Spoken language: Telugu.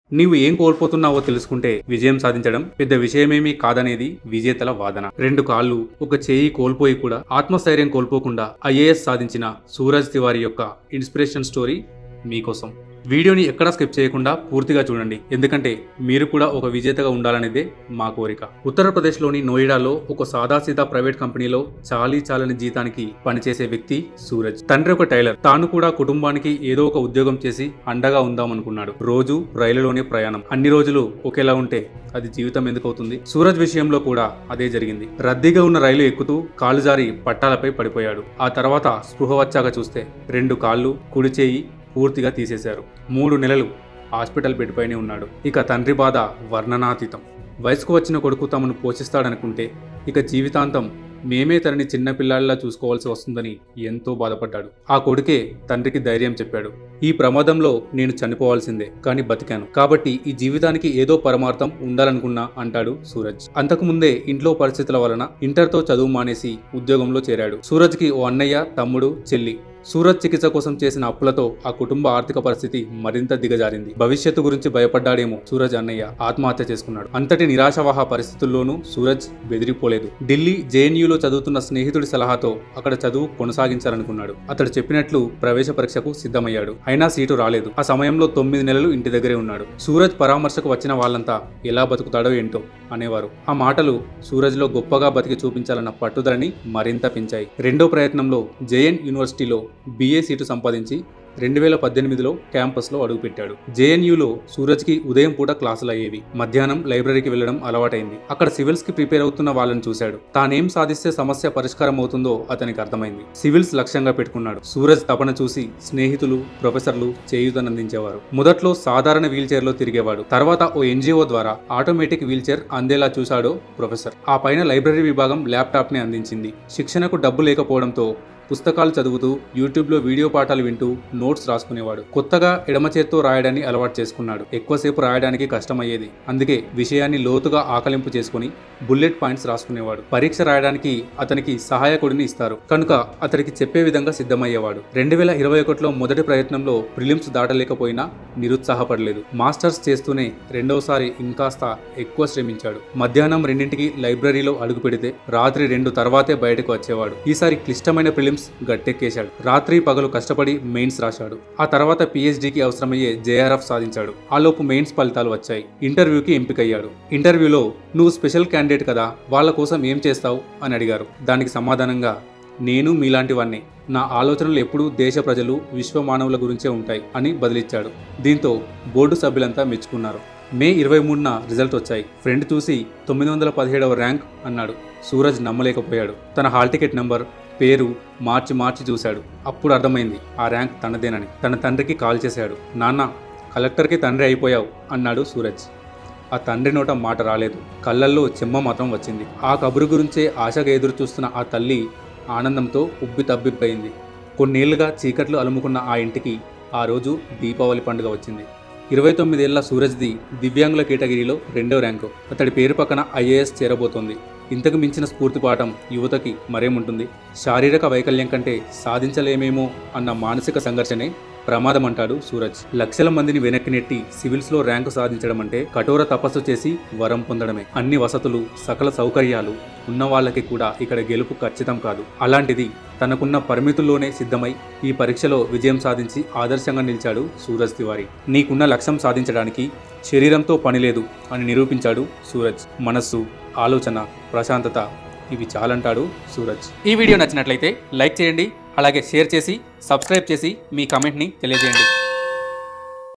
నీవు ఏం కోల్పోతున్నావో తెలుసుకుంటే విజయం సాధించడం పెద్ద విషయమేమీ కాదనేది విజేతల వాదన రెండు కాళ్ళు ఒక చేయి కోల్పోయి కూడా ఆత్మస్థైర్యం కోల్పోకుండా ఐఏఎస్ సాధించిన సూరజ్ తివారీ యొక్క ఇన్స్పిరేషన్ స్టోరీ మీకోసం వీడియోని ఎక్కడా స్కిప్ చేయకుండా పూర్తిగా చూడండి ఎందుకంటే మీరు కూడా ఒక విజేతగా ఉండాలనేదే మా కోరిక ఉత్తరప్రదేశ్లోని నోయిడాలో ఒక సాదాసీదా ప్రైవేట్ కంపెనీలో చాలీ చాలని జీతానికి పనిచేసే వ్యక్తి సూరజ్ తండ్రి ఒక టైలర్ తాను కూడా కుటుంబానికి ఏదో ఒక ఉద్యోగం చేసి అండగా ఉందామనుకున్నాడు రోజు రైలులోనే ప్రయాణం అన్ని రోజులు ఒకేలా ఉంటే అది జీవితం ఎందుకు అవుతుంది సూరజ్ విషయంలో కూడా అదే జరిగింది రద్దీగా ఉన్న రైలు ఎక్కుతూ కాలు జారి పట్టాలపై పడిపోయాడు ఆ తర్వాత స్పృహ వచ్చాక చూస్తే రెండు కాళ్ళు కుడి చేయి పూర్తిగా తీసేశారు మూడు నెలలు హాస్పిటల్ బెడ్ పైనే ఉన్నాడు ఇక తండ్రి బాధ వర్ణనాతీతం వయసుకు వచ్చిన కొడుకు తమను పోషిస్తాడనుకుంటే ఇక జీవితాంతం మేమే తనని చిన్న పిల్లాడిలా చూసుకోవాల్సి వస్తుందని ఎంతో బాధపడ్డాడు ఆ కొడుకే తండ్రికి ధైర్యం చెప్పాడు ఈ ప్రమాదంలో నేను చనిపోవాల్సిందే కానీ బతికాను కాబట్టి ఈ జీవితానికి ఏదో పరమార్థం ఉండాలనుకున్నా అంటాడు సూరజ్ అంతకు ముందే ఇంట్లో పరిస్థితుల వలన ఇంటర్తో చదువు మానేసి ఉద్యోగంలో చేరాడు సూరజ్కి ఓ అన్నయ్య తమ్ముడు చెల్లి సూరజ్ చికిత్స కోసం చేసిన అప్పులతో ఆ కుటుంబ ఆర్థిక పరిస్థితి మరింత దిగజారింది భవిష్యత్తు గురించి భయపడ్డాడేమో సూరజ్ అన్నయ్య ఆత్మహత్య చేసుకున్నాడు అంతటి నిరాశవాహ పరిస్థితుల్లోనూ సూరజ్ బెదిరిపోలేదు ఢిల్లీ జేఎన్యూలో చదువుతున్న స్నేహితుడి సలహాతో అక్కడ చదువు కొనసాగించాలనుకున్నాడు అతడు చెప్పినట్లు ప్రవేశ పరీక్షకు సిద్ధమయ్యాడు అయినా సీటు రాలేదు ఆ సమయంలో తొమ్మిది నెలలు ఇంటి దగ్గరే ఉన్నాడు సూరజ్ పరామర్శకు వచ్చిన వాళ్ళంతా ఎలా బతుకుతాడో ఏంటో అనేవారు ఆ మాటలు సూరజ్లో గొప్పగా బతికి చూపించాలన్న పట్టుదలని మరింత పెంచాయి రెండో ప్రయత్నంలో జేఎన్ యూనివర్సిటీలో బీఏ సీటు సంపాదించి రెండు వేల పద్దెనిమిదిలో క్యాంపస్లో అడుగుపెట్టాడు జేఎన్యూలో సూరజ్కి ఉదయం పూట క్లాసులు అయ్యేవి మధ్యాహ్నం లైబ్రరీకి వెళ్లడం అలవాటైంది అక్కడ సివిల్స్ కి ప్రిపేర్ అవుతున్న వాళ్ళని చూశాడు తానేం సాధిస్తే సమస్య పరిష్కారం అవుతుందో అతనికి అర్థమైంది సివిల్స్ లక్ష్యంగా పెట్టుకున్నాడు సూరజ్ తపన చూసి స్నేహితులు ప్రొఫెసర్లు చేయూతనందించేవారు మొదట్లో సాధారణ వీల్ చైర్ లో తిరిగేవాడు తర్వాత ఓ ఎన్జిఓ ద్వారా ఆటోమేటిక్ వీల్ చైర్ అందేలా చూశాడో ప్రొఫెసర్ ఆ పైన లైబ్రరీ విభాగం ల్యాప్టాప్ ని అందించింది శిక్షణకు డబ్బు లేకపోవడంతో పుస్తకాలు చదువుతూ యూట్యూబ్లో వీడియో పాఠాలు వింటూ నోట్స్ రాసుకునేవాడు కొత్తగా ఎడమ చేత్తో రాయడాన్ని అలవాటు చేసుకున్నాడు ఎక్కువసేపు రాయడానికి కష్టమయ్యేది అందుకే విషయాన్ని లోతుగా ఆకలింపు చేసుకుని బుల్లెట్ పాయింట్స్ రాసుకునేవాడు పరీక్ష రాయడానికి అతనికి సహాయకుడిని ఇస్తారు కనుక అతనికి చెప్పే విధంగా సిద్ధమయ్యేవాడు రెండు వేల ఇరవై ఒకటిలో మొదటి ప్రయత్నంలో ప్రిలిమ్స్ దాటలేకపోయినా నిరుత్సాహపడలేదు మాస్టర్స్ చేస్తూనే రెండవసారి ఇంకాస్త ఎక్కువ శ్రమించాడు మధ్యాహ్నం రెండింటికి లైబ్రరీలో అడుగు పెడితే రాత్రి రెండు తర్వాతే బయటకు వచ్చేవాడు ఈసారి క్లిష్టమైన ప్రిలిమ్స్ గట్టెక్కేశాడు రాత్రి పగలు కష్టపడి మెయిన్స్ రాశాడు ఆ తర్వాత పిహెచ్డికి అవసరమయ్యే జేఆర్ఎఫ్ సాధించాడు ఆలోపు మెయిన్స్ ఫలితాలు వచ్చాయి ఇంటర్వ్యూకి ఎంపికయ్యాడు ఇంటర్వ్యూలో నువ్వు స్పెషల్ క్యాండిడేట్ కదా వాళ్ళ కోసం ఏం చేస్తావు అని అడిగారు దానికి సమాధానంగా నేను మీలాంటివన్నీ నా ఆలోచనలు ఎప్పుడూ దేశ ప్రజలు విశ్వ మానవుల గురించే ఉంటాయి అని బదిలిచ్చాడు దీంతో బోర్డు సభ్యులంతా మెచ్చుకున్నారు మే ఇరవై మూడున రిజల్ట్ వచ్చాయి ఫ్రెండ్ చూసి తొమ్మిది వందల పదిహేడవ ర్యాంక్ అన్నాడు సూరజ్ నమ్మలేకపోయాడు తన హాల్ టికెట్ నంబర్ పేరు మార్చి మార్చి చూశాడు అప్పుడు అర్థమైంది ఆ ర్యాంక్ తనదేనని తన తండ్రికి కాల్ చేశాడు నాన్న కలెక్టర్కి తండ్రి అయిపోయావు అన్నాడు సూరజ్ ఆ తండ్రి నోట మాట రాలేదు కళ్ళల్లో చెమ్మ మాత్రం వచ్చింది ఆ కబురు గురించే ఆశగా ఎదురు చూస్తున్న ఆ తల్లి ఆనందంతో ఉబ్బి తబ్బిబ్బయింది కొన్నేళ్లుగా చీకట్లు అలుముకున్న ఆ ఇంటికి ఆ రోజు దీపావళి పండుగ వచ్చింది ఇరవై తొమ్మిదేళ్ల సూరజ్ది దివ్యాంగుల కేటగిరీలో రెండో ర్యాంకు అతడి పేరు పక్కన ఐఏఎస్ చేరబోతోంది ఇంతకు మించిన స్ఫూర్తి పాఠం యువతకి మరేముంటుంది శారీరక వైకల్యం కంటే సాధించలేమేమో అన్న మానసిక సంఘర్షణే ప్రమాదం అంటాడు సూరజ్ లక్షల మందిని వెనక్కి నెట్టి సివిల్స్ లో ర్యాంకు సాధించడం అంటే కఠోర తపస్సు చేసి వరం పొందడమే అన్ని వసతులు సకల సౌకర్యాలు ఉన్న వాళ్ళకి కూడా ఇక్కడ గెలుపు ఖచ్చితం కాదు అలాంటిది తనకున్న పరిమితుల్లోనే సిద్ధమై ఈ పరీక్షలో విజయం సాధించి ఆదర్శంగా నిలిచాడు సూరజ్ తివారీ నీకున్న లక్ష్యం సాధించడానికి శరీరంతో పని లేదు అని నిరూపించాడు సూరజ్ మనస్సు ఆలోచన ప్రశాంతత ఇవి చాలంటాడు సూరజ్ ఈ వీడియో నచ్చినట్లయితే లైక్ చేయండి అలాగే షేర్ చేసి సబ్స్క్రైబ్ చేసి మీ కమెంట్ని తెలియజేయండి